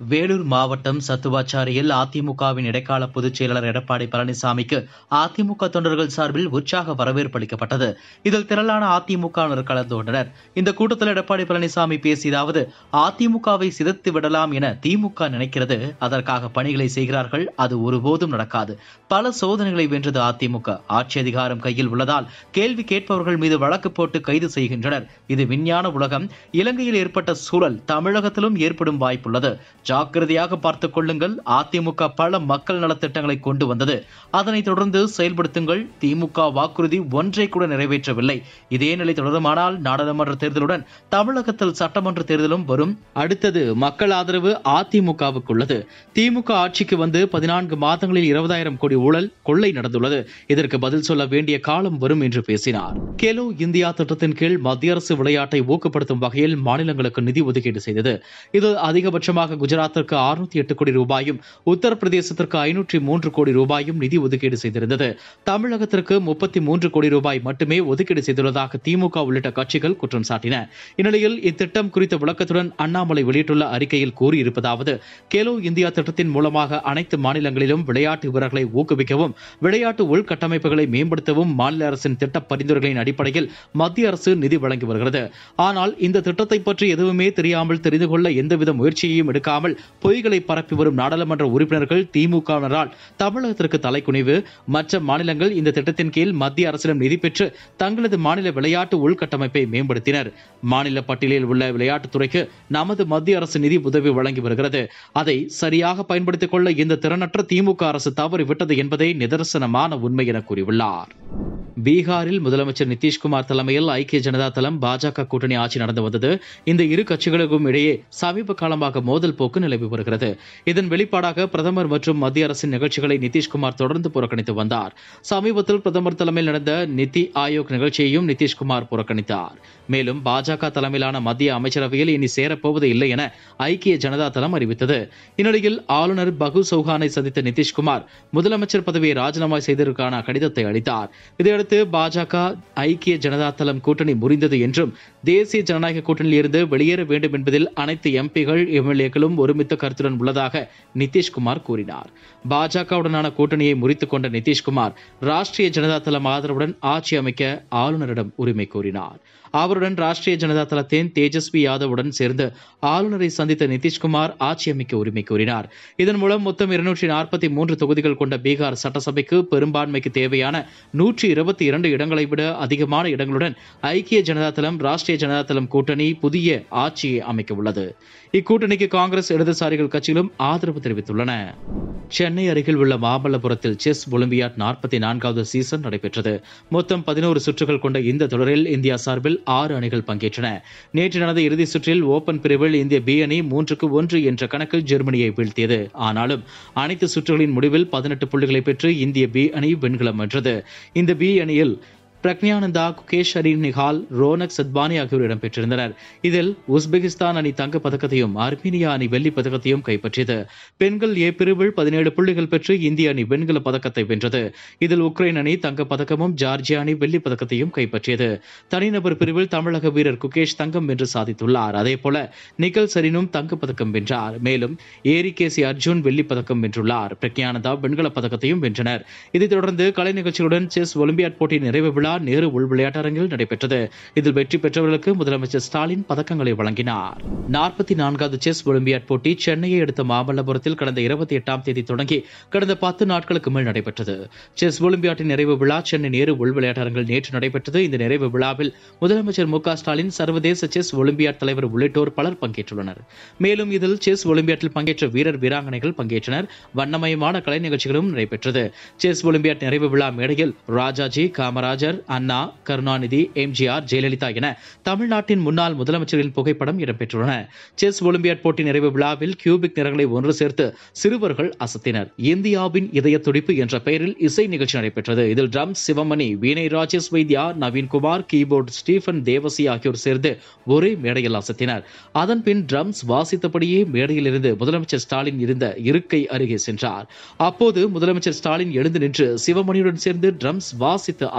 வேலூர் மாவட்டம் சத்துவாச்சாரியில் அதிமுகவின் இடைக்கால பொதுச் செயலாளர் எடப்பாடி பழனிசாமிக்கு அதிமுக தொண்டர்கள் சார்பில் உற்சாக வரவேற்பு அளிக்கப்பட்டது இதில் திரளான அதிமுகவினர் கலந்து கொண்டனர் இந்த கூட்டத்தில் எடப்பாடி பழனிசாமி பேசியதாவது அதிமுகவை சிதைத்து விடலாம் என திமுக நினைக்கிறது அதற்காக பணிகளை செய்கிறார்கள் அது ஒருபோதும் நடக்காது பல சோதனைகளை வென்றது அதிமுக ஆட்சி அதிகாரம் கையில் உள்ளதால் கேள்வி கேட்பவர்கள் மீது வழக்கு போட்டு கைது செய்கின்றனர் இது விஞ்ஞான உலகம் இலங்கையில் ஏற்பட்ட சூழல் தமிழகத்திலும் ஏற்படும் வாய்ப்புள்ளது ஜாக்கிரதையாக பார்த்துக் கொள்ளுங்கள் அதிமுக பல மக்கள் நலத்திட்டங்களை கொண்டு வந்தது அதனைத் தொடர்ந்து செயல்படுத்துங்கள் திமுக வாக்குறுதி ஒன்றை கூட நிறைவேற்றவில்லை இதே நிலை தொடருமானால் நாடாளுமன்ற தேர்தலுடன் தமிழகத்தில் சட்டமன்ற தேர்தலும் வரும் அடுத்தது மக்கள் ஆதரவு அதிமுகவுக்கு உள்ளது திமுக ஆட்சிக்கு வந்து பதினான்கு மாதங்களில் இருபதாயிரம் கோடி ஊழல் கொள்ளை நடந்துள்ளது இதற்கு பதில் சொல்ல வேண்டிய காலம் வரும் என்று பேசினார் கேலோ இந்தியா திட்டத்தின் கீழ் மத்திய அரசு விளையாட்டை ஊக்கப்படுத்தும் வகையில் மாநிலங்களுக்கு நிதி ஒதுக்கீடு செய்தது இது அதிகபட்சமாக குஜராத்திற்கு அறுநூத்தி எட்டு கோடி ரூபாயும் உத்தரப்பிரதேசத்திற்கு ஐநூற்றி மூன்று கோடி ரூபாயும் நிதி ஒதுக்கீடு செய்திருந்தது தமிழகத்திற்கு முப்பத்தி மூன்று கோடி ரூபாய் மட்டுமே ஒதுக்கீடு செய்துள்ளதாக திமுக உள்ளிட்ட கட்சிகள் குற்றம் சாட்டின இந்நிலையில் இத்திட்டம் குறித்த விளக்கத்துடன் அண்ணாமலை வெளியிட்டுள்ள அறிக்கையில் கூறியிருப்பதாவது கேலோ இந்தியா திட்டத்தின் மூலமாக அனைத்து மாநிலங்களிலும் விளையாட்டு வீரர்களை ஊக்குவிக்கவும் விளையாட்டு உள்கட்டமைப்புகளை மேம்படுத்தவும் மாநில அரசின் திட்ட பரிந்துரைகளின் அடிப்படையில் மத்திய அரசு நிதி வழங்கி வருகிறது ஆனால் இந்த திட்டத்தை பற்றி எதுவுமே தெரியாமல் தெரிந்து கொள்ள எந்தவித முயற்சியையும் எடுக்காமல் பொய்களை பரப்பி வரும் நாடாளுமன்ற உறுப்பினர்கள் திமுகவினரால் தமிழகத்திற்கு தலைக்குனிவு மற்ற மாநிலங்கள் இந்த திட்டத்தின் கீழ் மத்திய அரசிடம் நிதி பெற்று தங்களது மாநில விளையாட்டு உள்கட்டமைப்பை மேம்படுத்தினர் மாநில பட்டியலில் உள்ள விளையாட்டுத்துறைக்கு நமது மத்திய அரசு நிதி உதவி வழங்கி வருகிறது அதை சரியாக பயன்படுத்திக் கொள்ள இந்த திறனற்ற திமுக அரசு தவறிவிட்டது என்பதே நிதர்சனமான உண்மை என கூறியுள்ளார் பீகாரில் முதலமைச்சர் நிதிஷ்குமார் தலைமையில் ஐக்கிய ஜனதா தளம் பாஜக கூட்டணி ஆட்சி நடந்து வந்தது இந்த இரு கட்சிகளுக்கும் இடையே சமீப காலமாக மோதல் போக்கு நிலவி வருகிறது இதன் வெளிப்பாடாக பிரதமர் மற்றும் மத்திய அரசின் நிகழ்ச்சிகளை நிதிஷ்குமார் தொடர்ந்து புறக்கணித்து வந்தார் சமீபத்தில் பிரதமர் தலைமையில் நடந்த நிதி ஆயோக் நிகழ்ச்சியையும் நிதிஷ்குமார் புறக்கணித்தார் மேலும் பாஜக தலைமையிலான மத்திய அமைச்சரவையில் இனி சேரப்போவது இல்லை என ஐக்கிய ஜனதா தளம் அறிவித்தது இந்நிலையில் ஆளுநர் பகு சௌஹானை சந்தித்த நிதிஷ்குமார் முதலமைச்சர் பதவியை ராஜினாமா செய்ததற்கான கடிதத்தை அளித்தார் இதையடுத்து பாஜக ஐக்கிய ஜனதா தளம் கூட்டணி முறிந்தது என்றும் தேசிய ஜனநாயக கூட்டணியில் இருந்து வெளியேற வேண்டும் என்பதில் அனைத்து எம்பிகள் எம்எல்ஏக்களும் ஒருமித்த கருத்துடன் உள்ளதாக நிதிஷ்குமார் கூறினார் பாஜகவுடனான கூட்டணியை முறித்துக் கொண்ட நிதிஷ்குமார் ராஷ்டிரிய ஜனதா தளம் ஆதரவுடன் ஆட்சி அமைக்க ஆளுநரிடம் உரிமை கோரினார் அவருடன் ராஷ்டிரிய ஜனதா தளத்தின் தேஜஸ்வி யாதவுடன் சேர்ந்து ஆளுநரை சந்தித்த நிதிஷ்குமார் ஆட்சி அமைக்க உரிமை கோரினார் இதன் மூலம் மொத்தம் இருநூற்றி நாற்பத்தி மூன்று தொகுதிகள் கொண்ட பீகார் சட்டசபைக்கு பெரும்பான்மைக்கு தேவையான நூற்றி இருபத்தி இரண்டு இடங்களை விட அதிகமான இடங்களுடன் ஐக்கிய ஜனதா தளம் ராஷ்டிரிய ஜனதா தளம் கூட்டணி புதிய ஆட்சியை அமைக்க உள்ளது இக்கூட்டணிக்கு காங்கிரஸ் இடதுசாரிகள் கட்சிகளும் ஆதரவு தெரிவித்துள்ளன சென்னை அருகில் உள்ள மாமல்லபுரத்தில் செஸ் ஒலிம்பியாட் நாற்பத்தி நான்காவது சீசன் நடைபெற்றது மொத்தம் பதினோரு சுற்றுகள் கொண்ட இந்த தொடரில் இந்தியா சார்பில் ஆறு அணிகள் பங்கேற்றன நேற்று நடந்த இறுதிச் சுற்றில் ஓபன் பிரிவில் இந்திய பி அணி மூன்றுக்கு ஒன்று என்ற கணக்கில் ஜெர்மனியை வீழ்த்தியது ஆனாலும் அனைத்து சுற்றுகளின் முடிவில் பதினெட்டு புள்ளிகளை பெற்று இந்திய பி அணி வெண்கலம் வென்றது இந்த பி அணியில் பிரக்ஞானந்தா குகேஷ் ஹரி நிகால் ரோனக் சத்பானி ஆகியோர் இடம்பெற்றிருந்தனர் இதில் உஸ்பெகிஸ்தான் அணி தங்கப் பதக்கத்தையும் அர்மீனியா அணி வெள்ளிப் பதக்கத்தையும் கைப்பற்றியது பெண்கள் ஏ பிரிவில் பதினேழு புள்ளிகள் பெற்று இந்திய அணி வெண்கல பதக்கத்தை வென்றது இதில் உக்ரைன் அணி தங்கப் பதக்கமும் ஜார்ஜியா அணி வெள்ளிப் பதக்கத்தையும் கைப்பற்றியது தனிநபர் பிரிவில் தமிழக வீரர் குகேஷ் தங்கம் வென்று சாதித்துள்ளார் அதேபோல நிக்கல் சரினும் தங்கப் பதக்கம் வென்றார் மேலும் ஏரி கேசி அர்ஜுன் வெள்ளிப் பதக்கம் வென்றுள்ளார் பிரக்ஞானந்தா வெண்கல பதக்கத்தையும் வென்றனர் இதைத் தொடர்ந்து கலை நிகழ்ச்சிகளுடன் செஸ் ஒலிம்பியாட் போட்டி நிறைவு விழா நேரு உள் விளையாட்டரங்கில் நடைபெற்றது இதில் வெற்றி பெற்றவர்களுக்கு முதலமைச்சர் ஸ்டாலின் பதக்கங்களை வழங்கினார் நாற்பத்தி நான்காவது செஸ் ஒலிம்பியாட் போட்டி சென்னையை அடுத்த மாமல்லபுரத்தில் கடந்த இருபத்தி எட்டாம் தேதி தொடங்கி கடந்த பத்து நாட்களுக்கு மேல் நடைபெற்றது செஸ் ஒலிம்பியாட்டின் நிறைவு விழா சென்னை நேரு உள் விளையாட்டரங்கில் நேற்று நடைபெற்றது இந்த நிறைவு விழாவில் முதலமைச்சர் மு க ஸ்டாலின் சர்வதேச செஸ் ஒலிம்பியாட் தலைவர் உள்ளிட்டோர் பலர் பங்கேற்றுள்ளனர் மேலும் இதில் செஸ் ஒலிம்பியாட்டில் பங்கேற்ற வீரர் வீராங்கனைகள் பங்கேற்றனர் வண்ணமயமான கலை நிகழ்ச்சிகளும் நடைபெற்றது செஸ் ஒலிம்பியாட் நிறைவு விழா மேடையில் ராஜாஜி காமராஜர் அண்ணா கருணாநிதி எம்ஜிஆர் ஜெயலலிதா என தமிழ்நாட்டின் முன்னாள் முதலமைச்சர்களின் புகைப்படம் இடம்பெற்றுள்ளன செஸ் ஒலிம்பியாட் போட்டி நிறைவு விழாவில் கியூபிக் நிறங்களை ஒன்று சேர்த்து சிறுவர்கள் அசத்தினர் இந்தியாவின் இதய துடிப்பு என்ற பெயரில் இசை நிகழ்ச்சி நடைபெற்றது இதில் ட்ரம் சிவமணி வீணை ராஜேஷ் வைத்யா நவீன்குமார் கீபோர்டு ஸ்டீஃபன் தேவசி ஆகியோர் சேர்ந்து ஒரே மேடையில் அசத்தினர் அதன் பின் ட்ரம்ஸ் வாசித்தபடியே மேடையில் இருந்து முதலமைச்சர் ஸ்டாலின் இருந்த இருக்கை அருகே சென்றார் அப்போது முதலமைச்சர் ஸ்டாலின் எழுந்து நின்று சிவமணியுடன் சேர்ந்து ட்ரம்ஸ் வாசித்து அசத்தினார்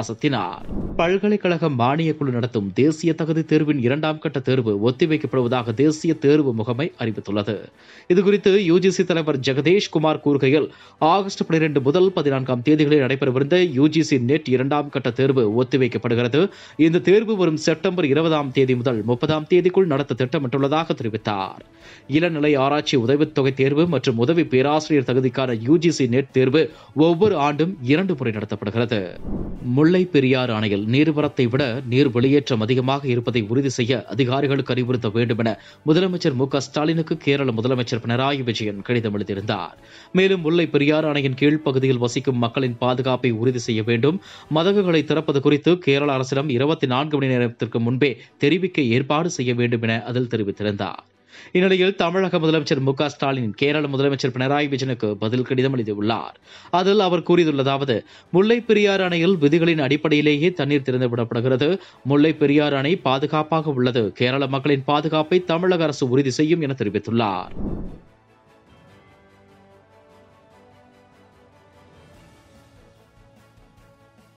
தெரிவித்தார் பல்கலைக்கழக மானியக் குழு நடத்தும் தேசிய தகுதி தேர்வின் இரண்டாம் கட்ட தேர்வு ஒத்திவைக்கப்படுவதாக தேசிய தேர்வு முகமை அறிவித்துள்ளது இதுகுறித்து யுஜிசி தலைவர் ஜெகதேஷ் குமார் கூறுகையில் ஆகஸ்ட் பனிரெண்டு முதல் பதினான்காம் தேதிகளில் நடைபெறவிருந்த யுஜிசி நெட் இரண்டாம் கட்ட தேர்வு ஒத்திவைக்கப்படுகிறது இந்த தேர்வு வரும் செப்டம்பர் இருபதாம் தேதி முதல் முப்பதாம் தேதிக்குள் நடத்த திட்டமிட்டுள்ளதாக தெரிவித்தார் இளநிலை ஆராய்ச்சி உதவித்தொகை தேர்வு மற்றும் உதவி பேராசிரியர் தகுதிக்கான யுஜிசி நெட் தேர்வு ஒவ்வொரு ஆண்டும் இரண்டு முறை நடத்தப்படுகிறது முல்லை பெரியாறு அணையில் நீர்வரத்தை விட நீர் வெளியேற்றம் அதிகமாக இருப்பதை உறுதி செய்ய அதிகாரிகளுக்கு அறிவுறுத்த வேண்டும் என முதலமைச்சர் மு க ஸ்டாலினுக்கு கேரள முதலமைச்சர் பினராயி விஜயன் கடிதம் எழுதியிருந்தார் மேலும் முல்லை பெரியாறு அணையின் கீழ்ப்பகுதியில் வசிக்கும் மக்களின் பாதுகாப்பை உறுதி செய்ய வேண்டும் மதகுகளை திறப்பது குறித்து கேரள அரசிடம் இருபத்தி நான்கு மணி நேரத்திற்கு முன்பே தெரிவிக்க ஏற்பாடு செய்ய வேண்டும் என அதில் தெரிவித்திருந்தார் இந்நிலையில் தமிழக முதலமைச்சர் மு க ஸ்டாலின் கேரள முதலமைச்சர் பினராயி விஜயனுக்கு பதில் கடிதம் எழுதியுள்ளார் அதில் அவர் கூறியுள்ளதாவது முல்லை பெரியாறு அணையில் விதிகளின் அடிப்படையிலேயே தண்ணீர் திறந்துவிடப்படுகிறது முல்லை பெரியாறு அணை பாதுகாப்பாக உள்ளது கேரள மக்களின் பாதுகாப்பை தமிழக அரசு உறுதி செய்யும் என தெரிவித்துள்ளார்